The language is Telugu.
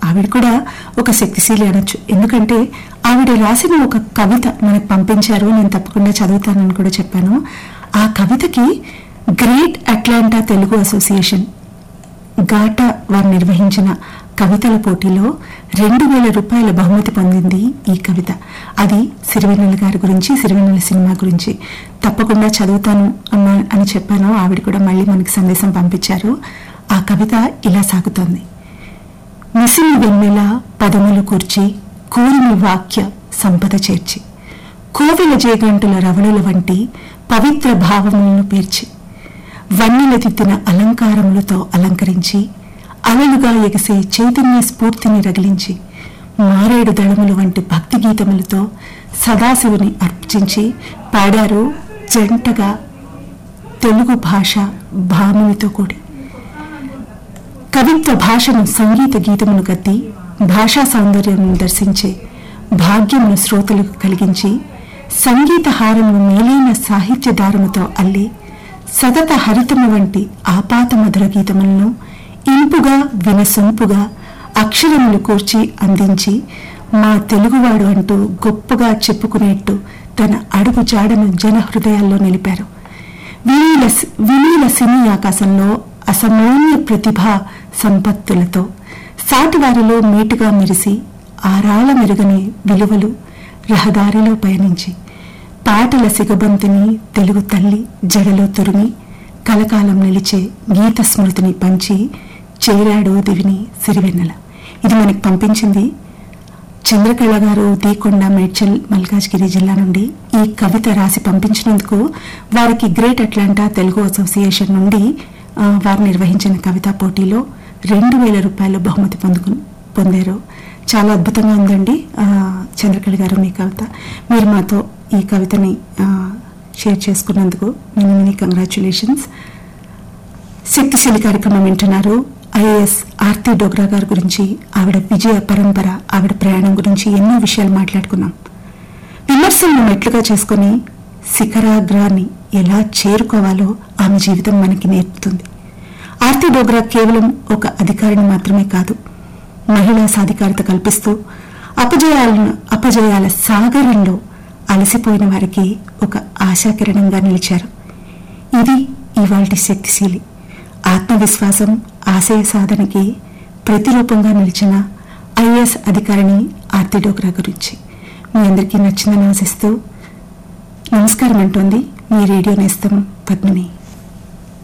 ఆవిడ కూడా ఒక శక్తిశీలి అనొచ్చు ఎందుకంటే ఆవిడ రాసిన ఒక కవిత మనకు పంపించారు నేను తప్పకుండా చదువుతానని కూడా చెప్పాను ఆ కవితకి great Atlanta Telugu association GATA వారు నిర్వహించిన కవితల పోటీలో రెండు వేల రూపాయల బహుమతి పొందింది ఈ కవిత అది సిరివెన్నెల గారి గురించి సిరివెన్నెల సినిమా గురించి తప్పకుండా చదువుతాను అన్నా అని చెప్పాను ఆవిడ కూడా మళ్ళీ మనకి సందేశం పంపించారు ఆ కవిత ఇలా సాగుతోంది మిసిని వెన్నెల పదములు కూర్చి కూరిని వాక్య సంపద చేర్చి కోవెల జేగంటుల రవళుల వంటి పవిత్ర భావములను పేర్చి వన్నెల దిద్దిన అలంకారములతో అలంకరించి అలలుగా ఎగసే చైతన్య స్ఫూర్తిని రగిలించి మారేడు దళములు వంటి భక్తి గీతములతో సదాశివుని అర్పించి పాడారు జంటగా తెలుగు భాష భామునితో కూడి కవిత్వ భాషను సంగీత గీతమును కత్తి భాషా సౌందర్యమును దర్శించే భాగ్యమును శ్రోతలకు కలిగించి సంగీత హారమును మేలైన సాహిత్య దారముతో అల్లి సతత హరితము వంటి ఆపాత మధుర గీతములను ఇంపుగా వినసొంపుగా అక్షరములు కూర్చి అందించి మా తెలుగువాడు అంటూ గొప్పగా చెప్పుకునేట్టు తన అడుగు జాడను జన హృదయాల్లో నిలిపారు వినీల వినీల సినీ ఆకాశంలో అసమాన్య ప్రతిభా సంపత్తులతో సాటివారిలో మేటుగా మెరిసి ఆరాళ మెరుగని విలువలు రహదారిలో పయనించి పాటల సిగబంతిని తెలుగు తల్లి జడలో తురిమి కలకాలం నిలిచే గీత స్మృతిని పంచి చేరాడు దివిని సిరివెన్నెల ఇది మనకి పంపించింది చంద్రకళ గారు దీకొండ మేడ్చల్ మల్కాజ్గిరి జిల్లా నుండి ఈ కవిత రాసి పంపించినందుకు వారికి గ్రేట్ అట్లాంటా తెలుగు అసోసియేషన్ నుండి ఆ, వారు నిర్వహించిన కవితా పోటీలో రెండు వేల రూపాయల బహుమతి పొందుకు పొందారు చాలా అద్భుతంగా ఉందండి ఆ, చంద్రకళ గారు మీ కవిత మీరు మాతో ఈ కవితని ఆ, షేర్ చేసుకున్నందుకు మెనీ మెనీ కంగ్రాచులేషన్స్ శక్తిశీలి కార్యక్రమం వింటున్నారు ఐఏఎస్ ఆర్తి డోగ్రా గారి గురించి ఆవిడ విజయ పరంపర ఆవిడ ప్రయాణం గురించి ఎన్నో విషయాలు మాట్లాడుకున్నాం విమర్శలను మెట్లుగా చేసుకుని శిఖరాగ్రాన్ని ఎలా చేరుకోవాలో ఆమె జీవితం మనకి నేర్పుతుంది ఆర్తి డోగ్రా కేవలం ఒక అధికారిని మాత్రమే కాదు మహిళా సాధికారత కల్పిస్తూ అపజయాలను అపజయాల సాగరంలో అలసిపోయిన వారికి ఒక ఆశాకిరణంగా నిలిచారు ఇది ఇవాల్టి శక్తిశీలి ఆత్మవిశ్వాసం ఆశయ సాధనకి ప్రతిరూపంగా నిలిచిన ఐఏఎస్ అధికారిని ఆర్తి డోగ్రా గురించి మీ అందరికీ నచ్చిందని ఆశిస్తూ నమస్కారం అంటోంది మీ రేడియో నేస్తం పద్మిని